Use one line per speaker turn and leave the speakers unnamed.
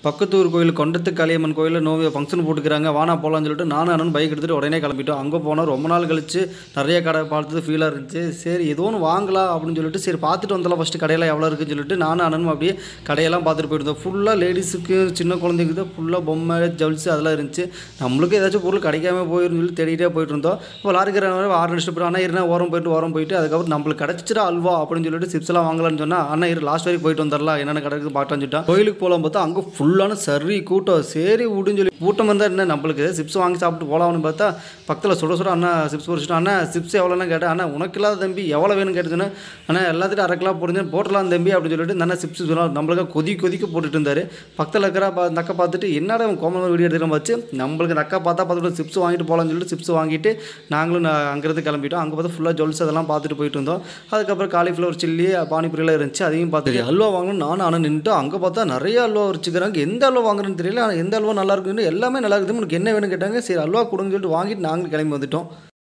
பக்கத்து ஊர் கோயில் கொண்டத்து காளியம்மன் கோயிலில் நோவி ஃபங்க்ஷன் போட்டுக்கிறாங்க வானா போகலான்னு சொல்லிட்டு நானும் அண்ணன் பைக் எடுத்துகிட்டு உடனே கிளம்பிட்டோம் அங்கே போனால் ரொம்ப நாள் கழிச்சு நிறைய கடை பார்த்தது ஃபீலாக இருந்துச்சு சரி ஏதோ ஒன்று வாங்கலாம் அப்படின்னு சொல்லிட்டு சரி பார்த்துட்டு வந்தலாம் ஃபஸ்ட்டு கடையெல்லாம் எவ்வளோ இருக்குன்னு சொல்லிட்டு நானும் அண்ணனும் அப்படியே கடையெல்லாம் பார்த்துட்டு போயிருந்தோம் ஃபுல்லாக லேடிஸுக்கு சின்ன குழந்தைக்கு தான் ஃபுல்லாக பொம்மை ஜவுல்ஸ் அதெல்லாம் இருந்துச்சு நம்மளுக்கு ஏதாச்சும் பொருள் கிடைக்காம போயிருந்து சொல்லி தேடிட்டே போயிட்டு இருந்தோம் இப்போ லாரிக்கிற ஆறு நிமிஷம் போயிட்டு அண்ணா இருந்தேன் ஓரம் போயிட்டு ஓரம் போயிட்டு அதுக்கப்புறம் நம்மளுக்கு கிடச்சிட்டா அல்வா அப்படின்னு சொல்லிட்டு சிப்ஸ் எல்லாம் வாங்கலாம்னு சொன்னால் அண்ணா இரு லாஸ்ட் வரைக்கும் போயிட்டு வந்துடலாம் என்னென்ன கடை இருக்குது பார்க்கலாம்னு சொல்லிட்டா கோயிலுக்கு போகலாம் பார்த்தா அங்கே ஃபுல்லான சரி கூட்டம் சரி விடுன்னு சொல்லி கூட்டம் வந்தால் என்ன நம்மளுக்கு சிப்ஸ் வாங்கி சாப்பிட்டு போகலாம்னு பார்த்தா பக்கத்தில் சுட சுட அண்ணா சிப்ஸ் பொரிச்சிட்டு அண்ணா சிப்ஸ் எவ்வளோன்னு கேட்டேன் அண்ணா உனக்கு இல்லாத தம்பி எவ்வளோ வேணும் கேட்டுச்சுன்னா அண்ணா எல்லாத்தையும் அரை கிலோ போடுங்க போட்டலாம் தம்பி அப்படின்னு சொல்லிட்டு இந்த அண்ணா சிப்ஸ் சொன்னால் நம்மளுக்கு கொதி கொதிக்க போட்டுட்டு இருந்தார் பக்கத்தில் இருக்கிற பா நக்கை பார்த்துட்டு என்னடா அவன் கோமலம் வீடியோ எடுத்துகிற வச்சு நம்மளுக்கு நக்கா பார்த்தா பார்த்துட்டு சிப்ஸ் வாங்கிட்டு போகலாம்னு சொல்லிட்டு சிப்ஸ் வாங்கிட்டு நாங்களும் நான் அங்கேருந்து கிளம்பிட்டோம் அங்கே பார்த்தா ஃபுல்லாக ஜுவல்ஸ் அதெல்லாம் பார்த்துட்டு போயிட்டு இருந்தோம் அதுக்கப்புறம் காலிஃப்ளவர் சில்லி பானிபூரியெல்லாம் இருந்துச்சு அதையும் பார்த்துட்டு அல்வா வாங்கணும் நானும் ஆனால் நின்றுட்டு அங்கே பார்த்தா நிறைய அல்வா வச்சுக்கிறாங்க எந்த அல்வா வாங்குறேன்னு தெரியல ஆனால் எந்த அல்வா நல்லா இருக்குன்னு எல்லாமே நல்லா இருக்குது உனக்கு என்ன வேணும்னு கேட்டாங்க சரி அல்வா கொடுங்கன்னு சொல்லிட்டு வாங்கிட்டு நாங்களும் கிளம்பி வந்துட்டோம்